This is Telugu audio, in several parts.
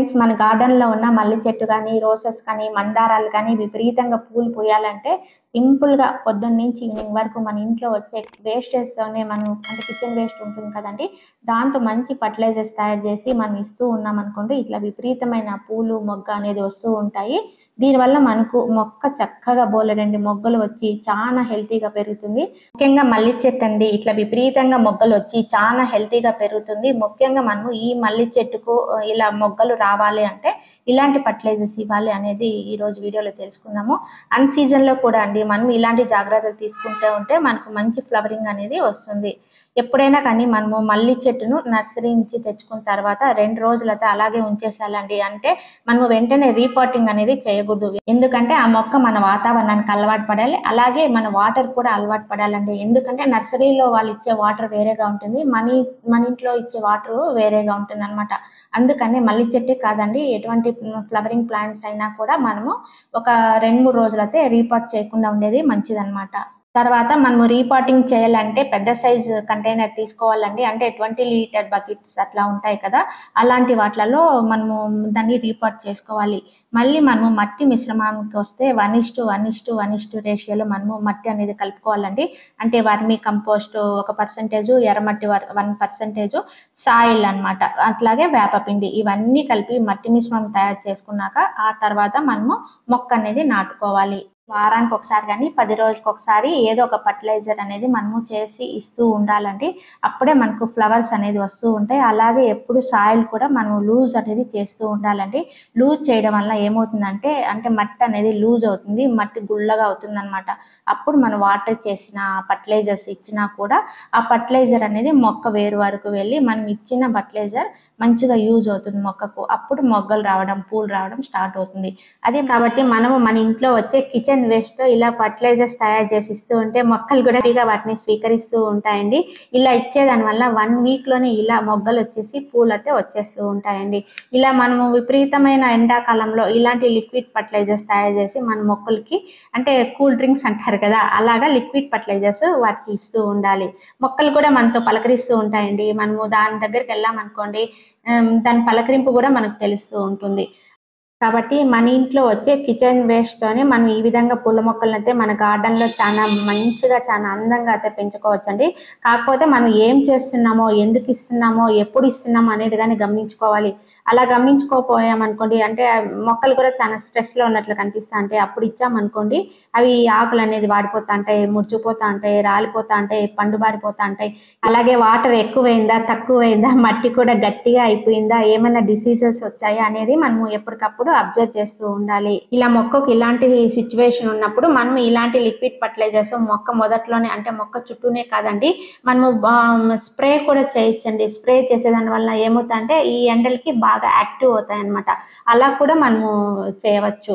ఫ్రెండ్స్ మన గార్డెన్ లో ఉన్న మల్లి చెట్టు కానీ రోసెస్ కానీ మందారాలు కానీ విపరీతంగా పూలు పూయాలంటే సింపుల్ గా పొద్దున్న నుంచి ఈవినింగ్ వరకు మన ఇంట్లో వచ్చే వేస్టేజ్ తోనే మనం అంటే కిచెన్ వేస్ట్ ఉంటుంది కదండి దాంతో మంచి ఫర్టిలైజర్స్ తయారు చేసి మనం ఇస్తూ ఉన్నాం అనుకోండి ఇట్లా విపరీతమైన పూలు మొగ్గ అనేది వస్తూ ఉంటాయి దీనివల్ల మనకు మొక్క చక్కగా బోలెడండి మొగ్గలు వచ్చి చాలా హెల్తీగా పెరుగుతుంది ముఖ్యంగా మల్లి చెట్టు అండి ఇట్లా విపరీతంగా మొగ్గలు వచ్చి చాలా హెల్తీగా పెరుగుతుంది ముఖ్యంగా మనము ఈ మల్లి చెట్టుకు ఆ, ఇలా మొగ్గలు రావాలి అంటే ఇలాంటి ఫర్టిలైజర్స్ ఇవ్వాలి అనేది ఈ రోజు వీడియోలో తెలుసుకుందాము అన్ సీజన్ లో కూడా అండి మనం ఇలాంటి జాగ్రత్తలు తీసుకుంటే ఉంటే మనకు మంచి ఫ్లవరింగ్ అనేది వస్తుంది ఎప్పుడైనా కానీ మనము మల్లి చెట్టును నర్సరీ నుంచి తెచ్చుకున్న తర్వాత రెండు రోజులైతే అలాగే ఉంచేసాలండి అంటే మనము వెంటనే రీపాటింగ్ అనేది చేయకూడదు ఎందుకంటే ఆ మొక్క మన వాతావరణానికి అలవాటు పడాలి అలాగే మన వాటర్ కూడా అలవాటు పడాలండి ఎందుకంటే నర్సరీలో వాళ్ళు ఇచ్చే వాటర్ వేరేగా ఉంటుంది మన మన ఇంట్లో ఇచ్చే వాటర్ వేరేగా ఉంటుంది అనమాట అందుకని మల్లి చెట్టే కాదండి ఎటువంటి ఫ్లవరింగ్ ప్లాంట్స్ అయినా కూడా మనము ఒక రెండు మూడు రోజులైతే రీపాట్ చేయకుండా ఉండేది మంచిదన్నమాట తర్వాత మనము రీపాటింగ్ చేయాలంటే పెద్ద సైజ్ కంటైనర్ తీసుకోవాలండి అంటే ట్వంటీ లీటర్ బకెట్స్ అట్లా ఉంటాయి కదా అలాంటి వాటిలలో మనము దాన్ని రీపాట్ చేసుకోవాలి మళ్ళీ మనము మట్టి మిశ్రమానికి వస్తే one is to one is to one is to రేషియోలో మనము మట్టి అనేది కలుపుకోవాలండి అంటే వర్మీ కంపోస్ట్ ఒక పర్సంటేజ్ ఎర్రమట్టి వన్ పర్సంటేజ్ సాయిల్ అన్నమాట అట్లాగే వేపపిండి ఇవన్నీ కలిపి మట్టి మిశ్రమం తయారు చేసుకున్నాక ఆ తర్వాత మనము మొక్క అనేది నాటుకోవాలి వారానికి ఒకసారి కానీ పది రోజులకు ఒకసారి ఏదో ఒక ఫర్టిలైజర్ అనేది మనము చేసి ఇస్తూ ఉండాలండి అప్పుడే మనకు ఫ్లవర్స్ అనేది వస్తూ ఉంటాయి అలాగే ఎప్పుడు సాయిల్ కూడా మనం లూజ్ అనేది చేస్తూ ఉండాలండి లూజ్ చేయడం వల్ల ఏమవుతుందంటే అంటే మట్టి అనేది లూజ్ అవుతుంది మట్టి గుల్లగా అవుతుంది అనమాట అప్పుడు మనం వాటర్ చేసిన ఫర్టిలైజర్స్ ఇచ్చినా కూడా ఆ ఫర్టిలైజర్ అనేది మొక్క వేరు వరకు వెళ్ళి మనం ఇచ్చిన ఫర్టిలైజర్ మంచిగా యూజ్ అవుతుంది మొక్కకు అప్పుడు మొగ్గలు రావడం పూలు రావడం స్టార్ట్ అవుతుంది అదే కాబట్టి మనము మన ఇంట్లో వచ్చే కిచెన్ వేస్ట్ తో ఇలా ఫర్టిలైజర్స్ తయారు చేసి ఇస్తూ ఉంటే మొక్కలు కూడా ఫ్రీగా వాటిని స్వీకరిస్తూ ఉంటాయండి ఇలా ఇచ్చేదాని వల్ల వన్ వీక్ లోనే ఇలా మొగ్గలు వచ్చేసి పూలు అయితే వచ్చేస్తూ ఉంటాయండి ఇలా మనము విపరీతమైన ఎండాకాలంలో ఇలాంటి లిక్విడ్ ఫర్టిలైజర్స్ తయారు చేసి మన మొక్కలకి అంటే కూల్ డ్రింక్స్ అంటారు కదా అలాగా లిక్విడ్ ఫర్టిలైజర్స్ వాటికి ఇస్తూ ఉండాలి మొక్కలు కూడా మనతో పలకరిస్తూ ఉంటాయండి మనము దాని దగ్గరికి వెళ్ళామనుకోండి ఆమ్, దాని పలకరింపు కూడా మనకు తెలుస్తూ ఉంటుంది కాబట్టి మన ఇంట్లో వచ్చే కిచెన్ వేస్ట్ తోనే మనం ఈ విధంగా పూల మొక్కలను అయితే మన గార్డెన్ లో చాలా మంచిగా చాలా అందంగా అయితే పెంచుకోవచ్చండి కాకపోతే మనం ఏం చేస్తున్నామో ఎందుకు ఇస్తున్నామో ఎప్పుడు ఇస్తున్నామో అనేది కానీ గమనించుకోవాలి అలా గమనించుకోపోయామనుకోండి అంటే ఆ మొక్కలు కూడా చాలా స్ట్రెస్ లో ఉన్నట్లు కనిపిస్తా ఉంటాయి అప్పుడు ఇచ్చామనుకోండి అవి ఆకులు అనేది వాడిపోతా ఉంటాయి ముడిచిపోతా ఉంటాయి రాలిపోతా ఉంటాయి పండు బారిపోతా ఉంటాయి అలాగే వాటర్ ఎక్కువైందా తక్కువైందా మట్టి కూడా గట్టిగా అయిపోయిందా ఏమైనా డిసీజెస్ వచ్చాయా అనేది మనము ఎప్పటికప్పుడు అబ్జర్వ్ చేస్తూ ఉండాలి ఇలా మొక్కకు ఇలాంటి సిచ్యువేషన్ ఉన్నప్పుడు మనం ఇలాంటి లిక్విడ్ ఫర్టిలైజర్స్ మొక్క మొదట్లోనే అంటే మొక్క చుట్టూనే కాదండి మనము స్ప్రే కూడా చేయొచ్చండి స్ప్రే చేసేదాని వల్ల ఏమవుతుందంటే ఈ ఎండలకి బాగా యాక్టివ్ అవుతాయి అన్నమాట అలా కూడా మనము చేయవచ్చు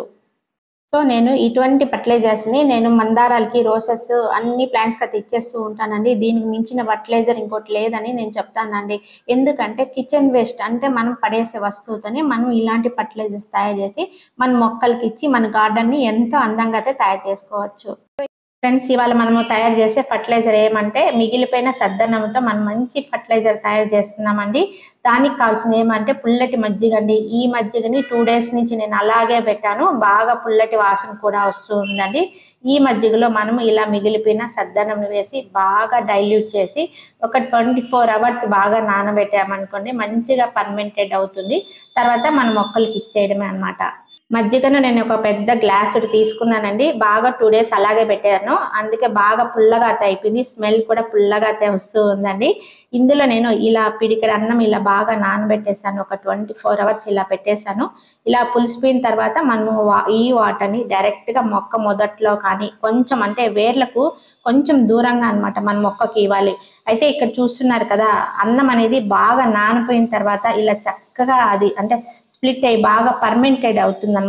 సో నేను ఇటువంటి ఫర్టిలైజర్స్ ని నేను మందారాలకి రోసెస్ అన్ని ప్లాంట్స్ కి ఇచ్చేస్తూ ఉంటానండి దీనికి మించిన ఫర్టిలైజర్ ఇంకోటి లేదని నేను చెప్తానండి ఎందుకంటే కిచెన్ వేస్ట్ అంటే మనం పడేసే వస్తువుతోనే మనం ఇలాంటి ఫర్టిలైజర్స్ తయారు చేసి మన మొక్కలకి ఇచ్చి మన గార్డెన్ ని ఎంతో అందంగా అయితే తయారు చేసుకోవచ్చు ఫ్రెండ్స్ ఇవాళ మనము తయారు చేసే ఫర్టిలైజర్ ఏమంటే మిగిలిపోయిన సద్దన్నంతో మనం మంచి ఫర్టిలైజర్ తయారు చేస్తున్నామండి దానికి కావాల్సింది ఏమంటే పుల్లటి మజ్జిగ అండి ఈ మజ్జిగని టూ డేస్ నుంచి నేను అలాగే పెట్టాను బాగా పుల్లటి వాసన కూడా వస్తూ ఉందండి ఈ మజ్జిగలో మనము ఇలా మిగిలిపోయిన సద్దన్నం వేసి బాగా డైల్యూట్ చేసి ఒక ట్వంటీ ఫోర్ అవర్స్ బాగా నానబెట్టామనుకోండి మంచిగా పర్మెంటెడ్ అవుతుంది తర్వాత మన మొక్కలకి ఇచ్చేయడమే అన్నమాట మజ్జిగను నేను ఒక పెద్ద గ్లాస్ తీసుకున్నానండి బాగా టూ డేస్ అలాగే పెట్టాను అందుకే బాగా పుల్లగా అయితే అయిపోయింది స్మెల్ కూడా పుల్లగా అయితే వస్తూ ఉందండి ఇందులో నేను ఇలా పిడికెడు అన్నం ఇలా బాగా నానబెట్టేసాను ఒక ట్వంటీ ఫోర్ అవర్స్ ఇలా పెట్టేశాను ఇలా పులిసిపోయిన తర్వాత మనము వా- ఈ వాటర్ని డైరెక్ట్ గా మొక్క మొదట్లో కానీ కొంచెం అంటే వేర్లకు కొంచెం దూరంగా అన్నమాట మన మొక్కకి ఇవ్వాలి అయితే ఇక్కడ చూస్తున్నారు కదా అన్నం అనేది బాగా నానిపోయిన తర్వాత ఇలా చక్కగా అది అంటే స్ప్లిట్ అయ్యి బాగా పర్మెంటెడ్ అవుతుంది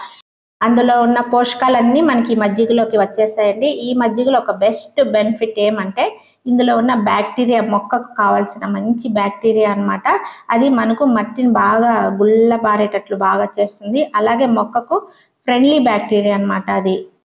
అందులో ఉన్న పోషకాలన్నీ మనకి ఈ మజ్జిగలోకి వచ్చేస్తాయండి ఈ మజ్జిగలో ఒక బెస్ట్ బెనిఫిట్ ఏమంటే ఇందులో ఉన్న బ్యాక్టీరియా మొక్కకు కావాల్సిన మంచి బ్యాక్టీరియా అన్నమాట అది మనకు మట్టిని బాగా గుల్లబారేటట్లు బాగా చేస్తుంది అలాగే మొక్కకు ఫ్రెండ్లీ బ్యాక్టీరియా అన్నమాట అది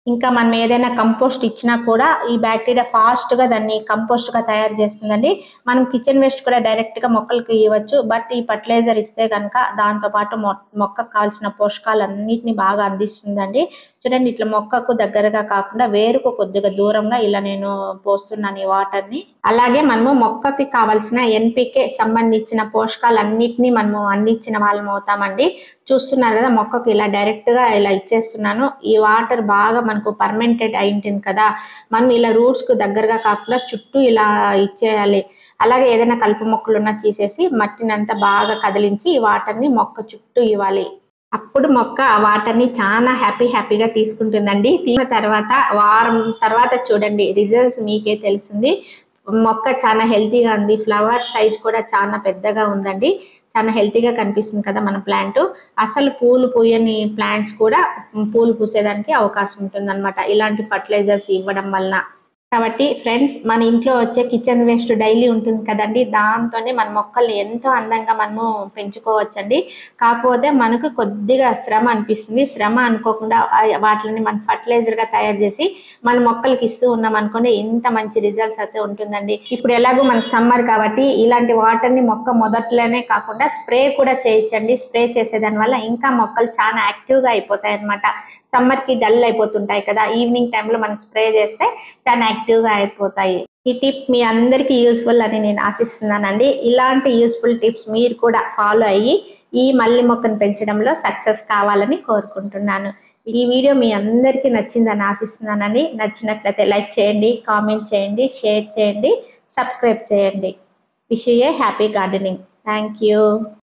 ఇంకా మనం ఏదైనా కంపోస్ట్ ఇచ్చినా కూడా ఈ బ్యాక్టీరియా ఫాస్ట్ గా దాన్ని కంపోస్ట్ గా తయారు చేస్తుందండి మనం కిచెన్ వేస్ట్ కూడా డైరెక్ట్ గా మొక్కలకి ఇవ్వచ్చు బట్ ఈ ఫర్టిలైజర్ ఇస్తే కనుక దాంతో పాటు మొ- మొక్కకు కావాల్సిన పోషకాలు అన్నిటిని బాగా అందిస్తుందండి చూడండి ఇట్లా మొక్కకు దగ్గరగా కాకుండా వేరుకు కొద్దిగా దూరంగా ఇలా నేను పోస్తున్నాను ఈ వాటర్ ని అలాగే మనము మొక్కకి కావాల్సిన ఎన్పికే సంబంధించిన పోషకాలు అన్నిటిని మనము అందించిన వాళ్ళం అవుతామండి చూస్తున్నారు కదా మొక్కకి ఇలా డైరెక్ట్ గా ఇలా ఇచ్చేస్తున్నాను ఈ వాటర్ బాగా మనకు పర్మెంటెడ్ అయి ఉంటుంది కదా మనం ఇలా రూట్స్ కు దగ్గరగా కాకుండా చుట్టూ ఇలా ఇచ్చేయాలి అలాగే ఏదైనా కలుపు మొక్కలు ఉన్నా తీసేసి మట్టిని అంతా బాగా కదిలించి ఈ వాటర్ ని మొక్క చుట్టూ ఇవ్వాలి అప్పుడు మొక్క ఆ వాటర్ ని చాలా హ్యాపీ హ్యాపీగా తీసుకుంటుందండి తీసిన తర్వాత వారం తర్వాత చూడండి రిజల్ట్స్ మీకే తెలుస్తుంది మొక్క చాలా హెల్తీగా ఉంది ఫ్లవర్ సైజ్ కూడా చాలా పెద్దగా ఉందండి చాలా హెల్తీగా కనిపిస్తుంది కదా మన ప్లాంట్ అసలు పూలు పూయని ప్లాంట్స్ కూడా పూలు పూసేదానికి అవకాశం ఉంటుంది ఇలాంటి ఫర్టిలైజర్స్ ఇవ్వడం వలన కాబట్టి ఫ్రెండ్స్ మన ఇంట్లో వచ్చే కిచెన్ వేస్ట్ డైలీ ఉంటుంది కదండి దాంతోనే మన మొక్కల్ని ఎంతో అందంగా మనము పెంచుకోవచ్చండి కాకపోతే మనకు కొద్దిగా శ్రమ అనిపిస్తుంది శ్రమ అనుకోకుండా ఆ- వాటిని మనం ఫర్టిలైజర్ గా తయారు చేసి మన మొక్కలకి ఇస్తూ ఉన్నాం అనుకోండి ఇంత మంచి రిజల్ట్స్ అయితే ఉంటుందండి ఇప్పుడు ఎలాగో మనకి సమ్మర్ కాబట్టి ఇలాంటి వాటర్ ని మొక్క మొదట్లోనే కాకుండా స్ప్రే కూడా చేయొచ్చండి స్ప్రే చేసేదాని వల్ల ఇంకా మొక్కలు చాలా యాక్టివ్ గా అయిపోతాయి అనమాట సమ్మర్ కి డల్ అయిపోతుంటాయి కదా ఈవినింగ్ టైంలో మనం స్ప్రే చేస్తే చాలా యాక్టివ్ గా అయిపోతాయి ఈ టిప్ మీ అందరికీ యూస్ఫుల్ అని నేను ఆశిస్తున్నానండి ఇలాంటి యూస్ఫుల్ టిప్స్ మీరు కూడా ఫాలో అయ్యి ఈ మల్లి మొక్కను పెంచడంలో సక్సెస్ కావాలని కోరుకుంటున్నాను ఈ వీడియో మీ అందరికీ నచ్చిందని ఆశిస్తున్నానండి నచ్చినట్లయితే లైక్ చేయండి కామెంట్ చేయండి షేర్ చేయండి సబ్స్క్రైబ్ చేయండి wish a happy gardening thank you